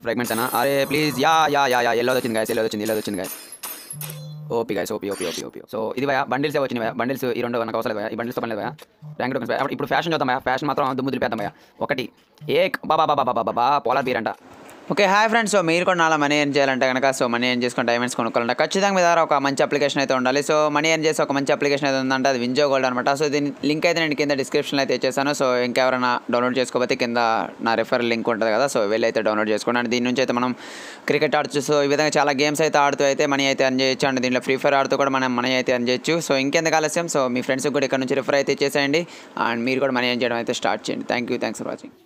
fragments అన్న అరే please yeah yeah yeah yeah yellow వచ్చింది గాయస్ ఎల్లో వచ్చింది ఎల్లో వచ్చింది guys OP guys OP OP OP OP so ఇది భయ బండిల్స్ వచ్చినాయి భయ బండిల్స్ ఈ రెండు నాకు అవసరం భయ ఈ బండిల్స్ పని భయ ర్యాంక్ టోకెన్స్ భయ ఇప్పుడు ఫ్యాషన్ చూద్దాం భయ ఫ్యాషన్ మాత్రం దుమ్ము దులిపేద్దాం భయ ఒకటి ఏక్ బాబా బాబా బాబా బాబా పోలార్ బీర్ అంట ఓకే హాయ్ ఫ్రెండ్స్ సో మీరు కూడా నాలా మనీ ఎర్న్ చేయాలంటే కనుక సో మనీ ఎర్న్ చేసుకుని డైమండ్స్ కొనుక్కోవాలంటే ఖచ్చితంగా మీ దగ్గర ఒక మంచి అప్లికేషన్ అయితే ఉండాలి సో మనీ ఎర్న్ చేసి ఒక మంచి అప్లికేషన్ అయితే ఉందంటే అది వింజో గోల్డ్ అనమాట సో దీని లింక్ అయితే నేను కింద డిస్క్రిప్షన్లో అయితే ఇచ్చేసాను సో ఇంకెవరైనా డౌన్లోడ్ చేసుకోకపోతే కింద నా రెఫర్ లింక్ ఉంటుంది కదా సో వెళ్ళి అయితే డౌన్లోడ్ చేసుకోండి అండ్ దీని నుంచి అయితే మనం క్రికెట్ ఆడచ్చు సో ఈ విధంగా చాలా గేమ్స్ అయితే ఆడుతూ అయితే మనీ అయితే అర్న్ చేయొచ్చు అండ్ దీంట్లో ఫ్రీ ఫైర్ ఆడుతూ కూడా మనం మనీ అయితే అర్న్ చేయొచ్చు సో ఇంకెందుకు ఆలస్యం సో మీ ఫ్రెండ్స్కి కూడా ఇక్కడ నుంచి రిఫర్ అయితే చేసేయండి అండ్ మీరు కూడా మనీ ఎర్న్ చేయడం అయితే స్టార్ట్ చేయండి thank you thanks for watching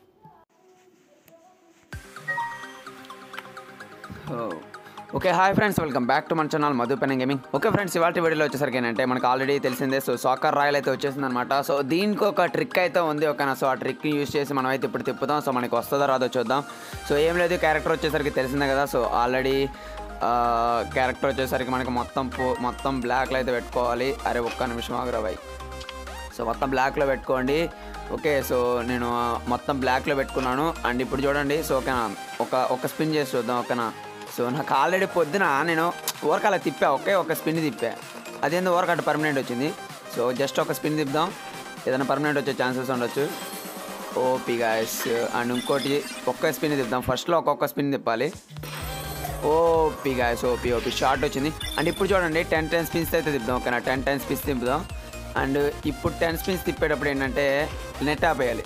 okay hi friends welcome back to మన channel Madhu pen gaming okay friends ఇవాళ వీడియోలో వచ్చేసరికి ఏంటంటే మనకు ఆల్రెడీ తెలిసిందే సో సాకర్ రాయల్ అయితే వచ్చేసింది అనమాట సో దీనికి ఒక ట్రిక్ అయితే ఉంది ఓకేనా సో ఆ ట్రిక్ని యూస్ చేసి మనం అయితే ఇప్పుడు తిప్పుదాం సో మనకి వస్తుందో రాదో చూద్దాం సో ఏం లేదు క్యారెక్టర్ వచ్చేసరికి తెలిసిందే కదా సో ఆల్రెడీ క్యారెక్టర్ వచ్చేసరికి మనకి మొత్తం పో- మొత్తం బ్లాక్లో అయితే పెట్టుకోవాలి అరే ఒక్క నిమిషం ఆగురా సో మొత్తం బ్లాక్లో పెట్టుకోండి ఓకే సో నేను మొత్తం బ్లాక్లో పెట్టుకున్నాను అండ్ ఇప్పుడు చూడండి సో ఓకేనా ఒక ఒక స్పిన్ చేసి చూద్దాం ఓకేనా సో నాకు ఆల్రెడీ పొద్దున నేను వర్క్ అలా తిప్పా ఒకే ఒక స్పిన్ తిప్పా అదేందో వర్క్ అటు పర్మనెంట్ వచ్చింది సో జస్ట్ ఒక స్పిన్ తిప్పుదాం ఏదైనా పర్మనెంట్ వచ్చే ఛాన్సెస్ ఉండొచ్చు ఓపీ గాయస్ అండ్ ఇంకోటి ఒక్క స్పిన్ తిప్పుదాం ఫస్ట్లో ఒక్కొక్క స్పిన్ తిప్పాలి OP guys OP OP short వచ్చింది అండ్ ఇప్పుడు చూడండి టెన్ టెన్ స్పిన్స్ అయితే తిప్పుదాం ఓకేనా టెన్ టెన్ స్పిన్స్ తిప్పుదాం అండ్ ఇప్పుడు టెన్ స్పిన్స్ తిప్పేటప్పుడు ఏంటంటే నెట్ ఆపేయాలి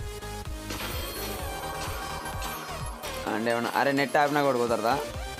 అండ్ ఏమన్నా అరే నెట్ ఆపినా కూడా కుదరదా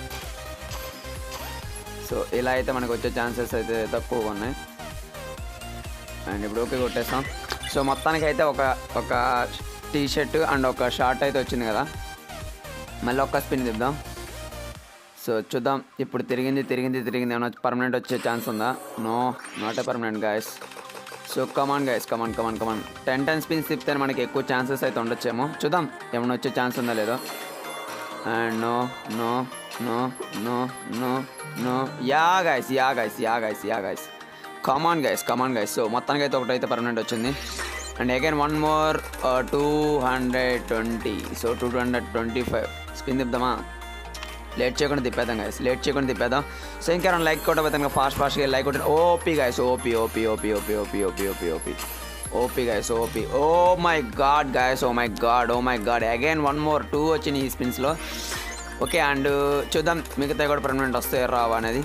సో ఇలా అయితే మనకు వచ్చే ఛాన్సెస్ అయితే తక్కువగా ఉన్నాయి అండ్ ఇప్పుడు ఓకే కొట్టేస్తాం సో మొత్తానికి అయితే ఒక ఒక టీ షర్ట్ అండ్ ఒక షార్ట్ అయితే వచ్చింది కదా మళ్ళీ ఒక్క స్పిన్ తిప్పుదాం సో చూద్దాం ఇప్పుడు తిరిగింది తిరిగింది తిరిగింది ఏమైనా పర్మనెంట్ వచ్చే ఛాన్స్ ఉందా no not a permanent guys so come on guys come on come on come on ten ten spins తిప్పితే మనకి ఎక్కువ ఛాన్సెస్ అయితే ఉండొచ్చేమో చూద్దాం ఏమైనా వచ్చే ఛాన్స్ ఉందా లేదో and no no no no no no ya guys ya guys ya guys ya guys come on guys come on guys so మొత్తానికి అయితే ఒకటైతే పర్మనెంట్ వచ్చింది and again one more two hundred twenty so two hundred twenty five spin తిప్పుదామా late చేయకుండా తిప్పేద్దాం guys late చేయకుండా తిప్పేద్దాం so ఇంకెవరైనా లైక్ కొట్టబోతాం ఫాస్ట్ ఫాస్ట్గా లైక్ కొట్టాను OP guys OP OP OP OP OP OP OP OP OP guys OP oh my god guys oh my god oh my god again one more two వచ్చినాయి ఈ స్పిన్స్లో okay and చూద్దాం మిగతా కూడా permanent వస్తాయి రావా అనేది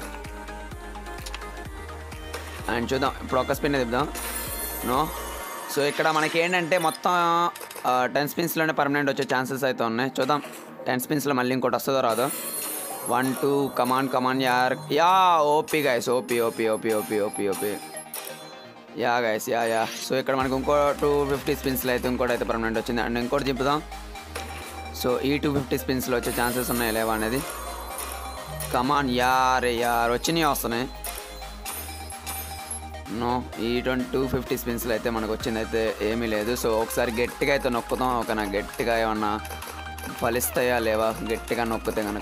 and చూద్దాం ఇప్పుడు ఒక స్పిన్ తిప్పుదాం నో సో ఇక్కడ మనకి ఏంటంటే మొత్తం టెన్ స్పిన్స్లోనే పర్మనెంట్ వచ్చే ఛాన్సెస్ అయితే ఉన్నాయి చూద్దాం టెన్ స్పిన్స్లో మళ్ళీ ఇంకోటి వస్తుందో రాదో వన్ టూ కమాన్ కమాన్ యార్ ya OP guys OP OP OP OP OP OP ya guys ya ya so ఇక్కడ మనకు ఇంకో టూ ఫిఫ్టీ స్పిన్స్లో అయితే ఇంకోటి అయితే పర్మనెంట్ వచ్చింది అండ్ ఇంకోటి చెప్పుదాం సో ఈ టూ ఫిఫ్టీ స్పిన్స్లో వచ్చే ఛాన్సెస్ ఉన్నాయి లేవా అనేది కమాన్ యార్ యార్ వచ్చినాయి వస్తున్నాయి నో ఈ ట్వంటీ టూ ఫిఫ్టీ స్పిన్స్లో అయితే మనకు వచ్చింది అయితే ఏమీ లేదు సో ఒకసారి గట్టిగా అయితే నొక్కుతాం ఒక నా గట్టిగా ఏమన్నా ఫలిస్తాయా లేవా గట్టిగా నొక్కితే కనుక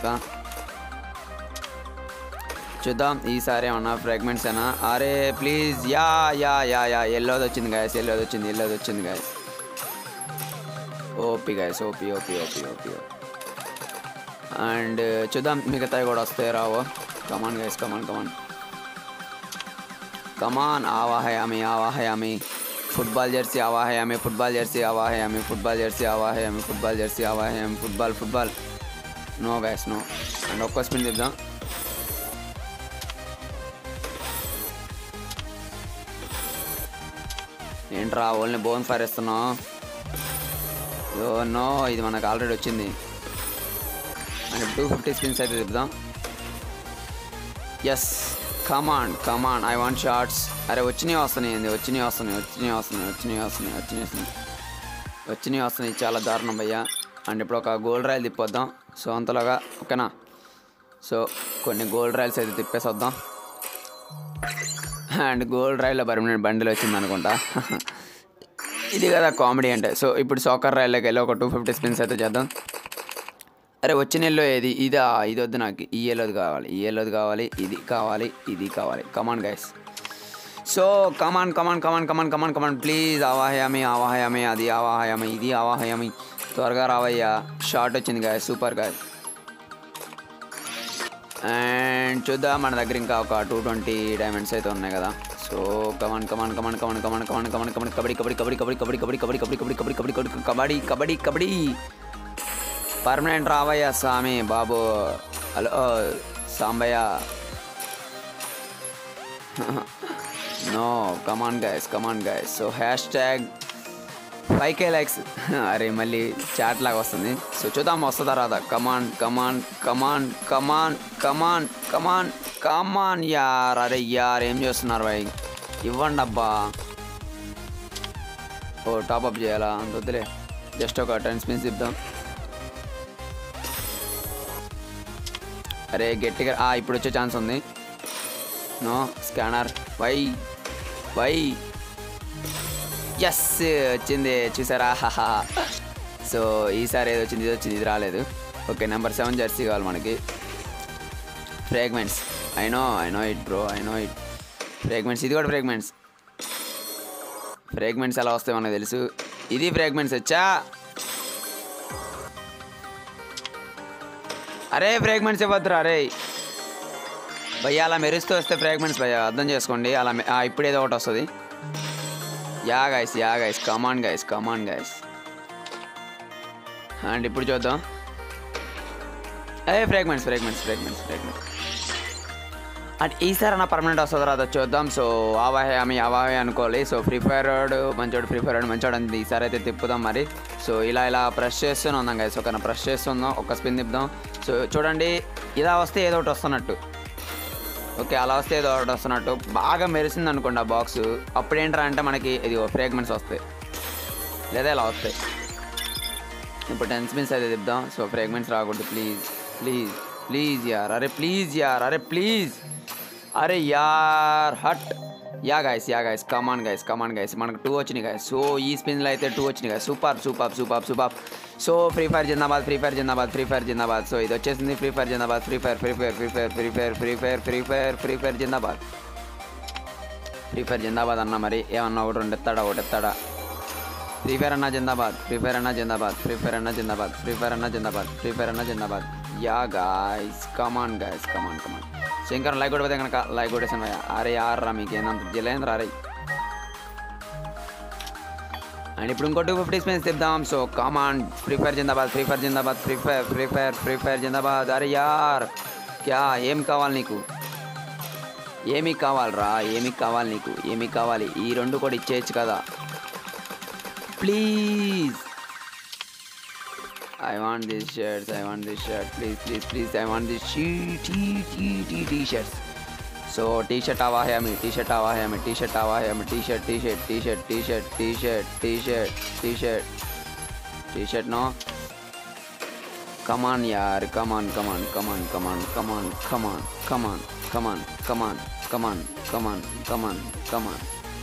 చూద్దాం ఈసారి ఏమన్నా ఫ్రాగ్మెంట్స్ అయినా అరే please yeah yeah yeah ya ఎల్లోది వచ్చింది గాయస్ ఎల్లోది వచ్చింది ఎల్లోది వచ్చింది guys OP guys OP OP OP OP and చూద్దాం మిగతావి కూడా వస్తాయి రావో కమాన్ గైస్ కమాన్ కమాన్ कमान आवा है हमें आवा है हमें फुटबॉल जर्सी आवा है हमें फुटबॉल जर्सी आवा है हमें फुटबॉल जर्सी आवा है हमें फुटबॉल जर्सी आवा है हमें football football no guys no and ఒక్క స్పిన్ తిద్దాం ఏంట్రా ఓన్లీ బోన్ ఫైర్ ఇస్తున్నావు యో నో ఇది మనకు ఆల్రెడీ వచ్చింది అండ్ టూ ఫిఫ్టీ స్పిన్స్ అయితే తిప్పుదాం yes come on come on I want shorts అరే వచ్చినాయి వస్తున్నాయి ఏంది వచ్చినాయి వస్తున్నాయి వచ్చినాయి వస్తున్నాయి వచ్చినాయి వస్తున్నాయి వచ్చినాయి వస్తున్నాయి వచ్చినాయి వస్తున్నాయి చాలా దారుణం భయ్యా అండ్ ఇప్పుడు ఒక గోల్డ్ రాయల్ తిప్పొద్దాం సో అంతలోగా ఓకేనా సో కొన్ని గోల్డ్ రాయల్స్ అయితే తిప్పేసి వద్దాం అండ్ గోల్డ్ రాయల్లో పర్మనెంట్ బండిల్ వచ్చింది అనుకుంటా ఇది కదా కామెడీ అంటే సో ఇప్పుడు సోకర్ రాయల్లోకి వెళ్ళి ఒక టూ ఫిఫ్టీ స్పిన్స్ అయితే చేద్దాం అరే వచ్చిన ఎల్లో ఏది ఇదా ఇది వద్దు నాకు ఈ ఎల్లోది కావాలి ఈ ఎల్లోది కావాలి ఇది కావాలి ఇది కావాలి come on guys so come on come on come on come on come on come on please ఆవాహయామి ఆవాహయామి అది ఆవాహయామి ఇది ఆవాహయామి త్వరగా రావయ్యా షార్ట్ వచ్చింది గాయ సూపర్ గాయ అండ్ చూద్దాం మన దగ్గర ఇంకా ఒక టూ ట్వంటీ డైమండ్స్ అయితే ఉన్నాయి కదా so come on come on come on come on come on come on come on come on kabaddi kabaddi kabaddi kabaddi kabaddi kabaddi kabaddi kabaddi kabaddi kabaddi kabaddi kabaddi kabaddi kabaddi permanent రావయ్యా స్వామి బాబు hello Sambayya no come on guys come on guys so hashtag five K likes అరే మళ్ళీ చాట్ లాగా వస్తుంది సో చూద్దాం వస్తుందా రాదా come on come on come on come on come on come on come on యార్ అరే యార్ ఏం చేస్తున్నారు భాయ్ ఇవ్వండి అబ్బా ఓ టాప్అప్ చేయాలా అంత వద్దులే జస్ట్ ఒక టెన్ స్పిన్స్ ఇద్దాం అరే గట్టిగా ఆ, ఇప్పుడు వచ్చే ఛాన్స్ ఉంది no scanner why why yes వచ్చింది చూసారా హాహా సో ఈసారి ఏది వచ్చింది ఇది వచ్చింది ఇది రాలేదు ఓకే నెంబర్ సెవెన్ జెర్సీ కావాలి మనకి fragments I know I know it bro I know it fragments ఇది కూడా ఫ్రేగ్మెంట్స్ ఫ్రేగ్మెంట్స్ ఎలా వస్తాయి మనకు తెలుసు ఇది ఫ్రేగ్మెంట్స్ వచ్చా అరే ఫ్రేగ్మెంట్స్ ఇవ్వద్దురా అరే భయ్య అలా మెరుస్తూ వస్తే ఫ్రాగ్మెంట్స్ భయ్య అర్థం చేసుకోండి అలా మె- ఆ, ఇప్పుడు ఏదో ఒకటి వస్తుంది ya guys ya guys come on guys come on guys and ఇప్పుడు చూద్దాం ఏ fragments fragments fragments fragments and ఈసారి అన్న పర్మనెంట్ వస్తుంది రాదో చూద్దాం సో ఆవాహే ఆమె ఆవాహే అనుకోవాలి సో ఫ్రీ ఫైర్ మంచోడు ఫ్రీ ఫైర్ మంచోడు అంది ఈసారి అయితే తిప్పుదాం మరి సో ఇలా ఇలా ప్రెస్ చేస్తూనే ఉందాం గైస్ ఒక ప్రెస్ చేస్తుందాం ఒక స్పిన్ తిప్పుదాం సో చూడండి ఇలా వస్తే ఏదో ఒకటి వస్తున్నట్టు ఓకే అలా వస్తే ఏదో ఒకటి వస్తున్నట్టు బాగా మెరిసింది అనుకోండి ఆ బాక్స్ అప్పుడు ఏంట్రా అంటే మనకి ఇది ఫ్రేగ్మెంట్స్ వస్తాయి లేదా ఇలా వస్తాయి ఇప్పుడు టెన్ స్పిన్స్ అయితే తిప్పుదాం సో ఫ్రేగ్మెంట్స్ రాకూడదు ప్లీజ్ ప్లీజ్ ప్లీజ్ యార్ అరే ప్లీజ్ యార్ అరే ప్లీజ్ అరే యార్ హట్ ya guys ya guys come on guys come on guys మనకు టూ వచ్చినాయి గైస్ సో ఈ స్పిన్లో అయితే టూ వచ్చినాయి guys super super super super so Free Fire జిందాబాద్ ఫ్రీ ఫైర్ జిందాబాద్ ఫ్రీ ఫైర్ జిందాబాద్ సో ఇది వచ్చేసింది ఫ్రీ ఫైర్ జిందాబాద్ Free Fire Free Fire Free Fire Free Fire Free Fire Free Fire Free Fire జిందాబాద్ ఫ్రీ ఫైర్ జిందాబాద్ అన్న మరి ఏమన్నా ఒకటి రెండు ఎత్తాడా ఒకటి ఎత్తాడా ఫ్రీ ఫైర్ అన్న జిందాబాద్ ఫ్రీ ఫైర్ అన్న జిందాబాద్ ఫ్రీ ఫైర్ అన్న జిందాబాద్ ఫ్రీ ఫైర్ అన్న జిందాబాద్ ఫ్రీ ఫైర్ అన్న జిందాబాద్ ya guys come on guys come on come on Shankar like కూడా పోతే కనుక లైక్ కొట్టేసాను భయ్యా అరే యార్రా మీకు ఏందంత జిలేంద్ర అరే అండ్ ఇప్పుడు ఇంకో టూ ఫిఫ్టీ స్పెన్స్ తిద్దాం సో కమాన్ ఫ్రీ ఫైర్ జిందాబాద్ ఫ్రీ ఫైర్ జిందాబాద్ Free Fire Free Fire Free Fire జిందాబాద్ అరే యార్ క్యా ఏం కావాలి నీకు ఏమి కావాలరా ఏమి కావాలి నీకు ఏమి కావాలి ఈ రెండు కూడా ఇచ్చేయచ్చు కదా please I want this shirts I want this shirt please please please I want this T T T T-shirts so T-shirt आवा है हमें टी शर्ट आवा है हमें टी शर्ट आवा है हमें T-shirt T-shirt T-shirt T-shirt T-shirt T-shirt T-shirt T-shirt no come on यार कमान कमान कमान कमान कमान कमान कमान कमान कमान कमान कमान कमान कमान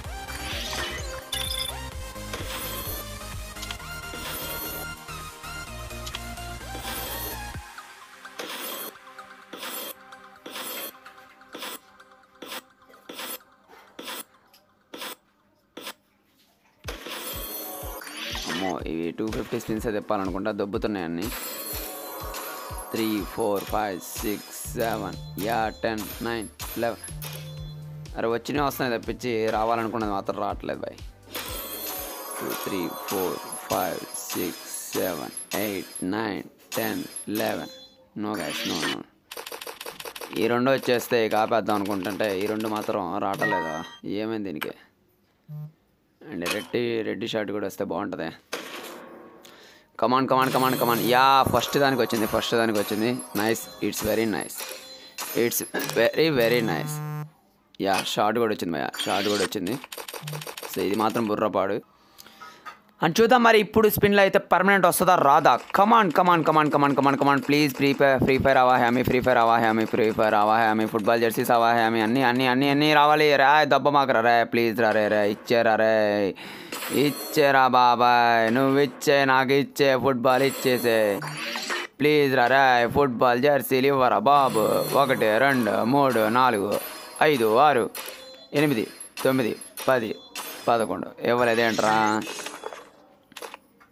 అమ్మో ఇవి టూ ఫిఫ్టీ స్పిన్స్ తిప్పాలనుకుంటా దొబ్బుతున్నాయి అన్ని three four five six seven ya ten nine eleven అరే వచ్చినవి వస్తున్నాయి తప్పించి రావాలనుకున్నది మాత్రం రావట్లేదు బాయ్ two three four five six seven eight nine ten eleven no guys no no ఈ రెండు వచ్చేస్తే కాపేద్దాం అనుకుంటుంటే ఈ రెండు మాత్రం రావట్లేదా ఏమైంది దీనికి అండ్ రెడ్డి రెడ్డి షర్ట్ కూడా వస్తే బాగుంటుంది కమాన్ come on come on come on yeah first దానికి వచ్చింది ఫస్ట్ దానికి వచ్చింది nice it's very nice it's very very nice ya short కూడా వచ్చింది భయ్యా షార్ట్ కూడా వచ్చింది సో ఇది మాత్రం బుర్రపాడు అని చూద్దాం మరి ఇప్పుడు స్పిన్లో అయితే పర్మనెంట్ వస్తుందా రాదా come on come on come on come on come on come on please Free Fire Free Fire ఆవా హ్యామీ ఫ్రీ ఫైర్ ఆవా హ్యామీ ఫ్రీ ఫైర్ ఆవా హ్యామీ ఫుట్బాల్ జెర్సీస్ ఆవా హ్యామీ అన్ని అన్ని అన్ని అన్ని రావాలి రా దెబ్బ మాకు రే ప్లీజ్ రా రే రే ఇచ్చేరా రే ఇచ్చేరా బాబాయ్ నువ్వు ఇచ్చే నాకు ఇచ్చే ఫుట్బాల్ ఇచ్చేసే ప్లీజ్ రా రే ఫుట్బాల్ జెర్సీలు ఇవ్వరా బాబు ఒకటి రెండు మూడు నాలుగు ఐదు ఆరు ఎనిమిది తొమ్మిది పది పదకొండు ఇవ్వలేదేంట్రా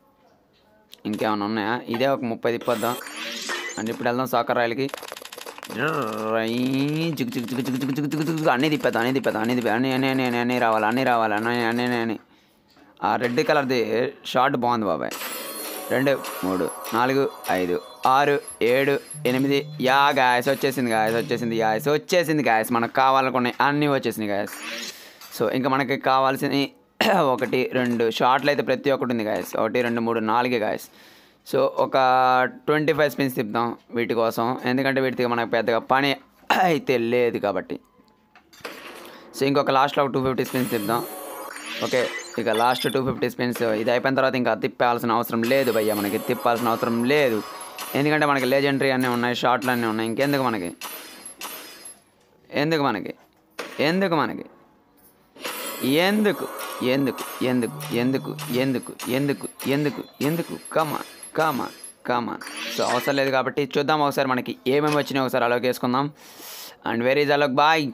ఇంకేమైనా ఉన్నాయా ఇదే ఒక ముప్పై తిప్పొద్దాం అంటే ఇప్పుడు వెళ్దాం సాకర్ రైలుకి రై జిగ్ జిగ్ జిగ్ జిగ్ జిగ్ జిగ్ జిగ్ జిగ్ అన్నీ తిప్పేద్దాం అన్నీ తిప్పేద్దాం అన్నీ తిప్పేద్దాం అన్నీ అన్నీ అన్నీ అన్నీ అన్నీ రావాలి అన్నీ రావాలి అన్నీ అన్నీ అన్నీ అన్నీ ఆ రెడ్ కలర్ది షార్ట్ బాగుంది బాబాయ్ రెండు మూడు నాలుగు ఐదు ఆరు ఏడు ఎనిమిది యా గాయస్ వచ్చేసింది గాయస్ వచ్చేసింది గాయస్ వచ్చేసింది గాయస్ మనకు కావాలనుకున్నాయి అన్నీ వచ్చేసింది గాయస్ సో ఇంకా మనకి కావాల్సిన ఒకటి రెండు షార్ట్లు అయితే ప్రతి ఒక్కటి ఉంది గాయస్ ఒకటి రెండు మూడు నాలుగే గాయస్ సో ఒక ట్వంటీ ఫైవ్ స్పిన్స్ తిప్పుదాం వీటి కోసం ఎందుకంటే వీటికి మనకు పెద్దగా పని అయితే లేదు కాబట్టి సో ఇంకొక లాస్ట్లో ఒక టూ ఫిఫ్టీ స్పిన్స్ తిప్పుదాం ఓకే ఇక లాస్ట్ టూ ఫిఫ్టీ స్పిన్స్ ఇది అయిపోయిన తర్వాత ఇంకా తిప్పాల్సిన అవసరం లేదు భయ్య మనకి తిప్పాల్సిన అవసరం లేదు ఎందుకంటే మనకి లెజెండరీ అన్నీ ఉన్నాయి షార్ట్లు అన్నీ ఉన్నాయి ఇంకెందుకు మనకి ఎందుకు మనకి ఎందుకు మనకి ఎందుకు ఎందుకు ఎందుకు ఎందుకు ఎందుకు ఎందుకు ఎందుకు ఎందుకు కమాన్ కమాన్ కమాన్ సో అవసరం లేదు కాబట్టి చూద్దాం ఒకసారి మనకి ఏమేమి వచ్చినాయి ఒకసారి అలోక్ వేసుకుందాం అండ్ వెరీ ఈజ్ అలోక్ బాయ్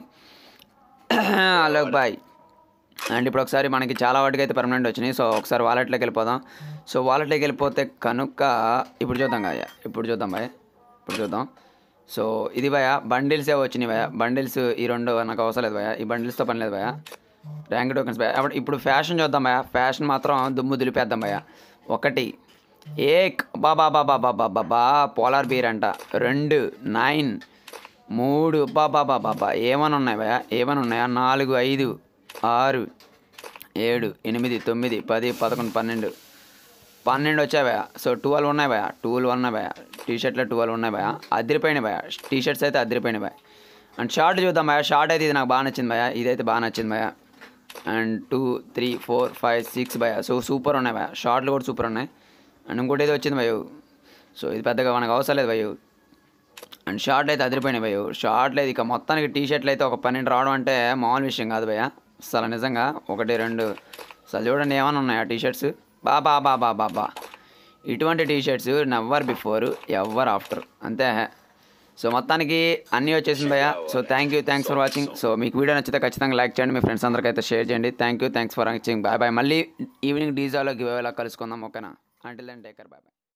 అలోక్ బాయ్ అండ్ ఇప్పుడు ఒకసారి మనకి చాలా వాటికి అయితే పర్మనెంట్ వచ్చినాయి సో ఒకసారి వాలెట్లోకి వెళ్ళిపోదాం సో వాలెట్లోకి వెళ్ళిపోతే కనుక ఇప్పుడు చూద్దాం కాయ ఇప్పుడు చూద్దాం బాయ్ ఇప్పుడు చూద్దాం సో ఇది భయ బండిల్సే వచ్చినాయి భయ బండిల్స్ ఈ రెండు నాకు అవసరం లేదు భయ ఈ బండిల్స్తో పని లేదు భయ ర్యాంక్ టోకెన్స్ భయ అప్పుడు ఇప్పుడు ఫ్యాషన్ చూద్దాం భయ ఫ్యాషన్ మాత్రం దుమ్ము దులిపేద్దాం భయ ఒకటి ఏక్ బాబా బాబా బాబా బాబా పోలార్ బీర్ అంట రెండు నైన్ మూడు బాబా బాబా బాబా ఏమని ఉన్నాయి భయ ఏమని ఉన్నాయా నాలుగు ఐదు ఆరు ఏడు ఎనిమిది తొమ్మిది పది పదకొండు పన్నెండు పన్నెండు వచ్చాయి భయ సో ట్వెల్వ్ ఉన్నాయి భయ ట్వెల్వ్ ఉన్నాయి భయ టీ షర్ట్లో ట్వెల్వ్ ఉన్నాయి భయ అదిరిపోయినాయి భయ టీ షర్ట్స్ అయితే అదిరిపోయినాయి భయ అండ్ షార్ట్ చూద్దాం భయ షార్ట్ అయితే ఇది నాకు బాగా నచ్చింది భయ ఇదైతే బాగా నచ్చింది భయ and two three four five six భయ సో సూపర్ ఉన్నాయి భయ షార్ట్లు కూడా సూపర్ ఉన్నాయి అండ్ ఇంకోటి ఏదో వచ్చింది భయ సో ఇది పెద్దగా మనకు అవసరం లేదు భయ అండ్ షార్ట్లు అయితే అదిరిపోయినాయి భయ షార్ట్లు అయితే ఇక మొత్తానికి టీ షర్ట్లు అయితే ఒక పన్నెండు రావడం అంటే మామూలు విషయం కాదు భయ అసలు నిజంగా ఒకటి రెండు అసలు చూడండి ఏమైనా ఉన్నాయా టీ షర్ట్స్ బా బా బా బా బా బా ఇటువంటి T-shirts never before ever after అంతే సో మొత్తానికి అన్నీ వచ్చేసింది భయ్య so thank you thanks for watching so మీకు వీడియో నచ్చితే ఖచ్చితంగా లైక్ చేయండి మీ ఫ్రెండ్స్ అందరికీ అయితే షేర్ చేయండి thank you thanks for watching bye bye మళ్ళీ ఈవినింగ్ డీజాలో గివ్ అవేలా కలుసుకుందాం ఓకేనా until then take care bye bye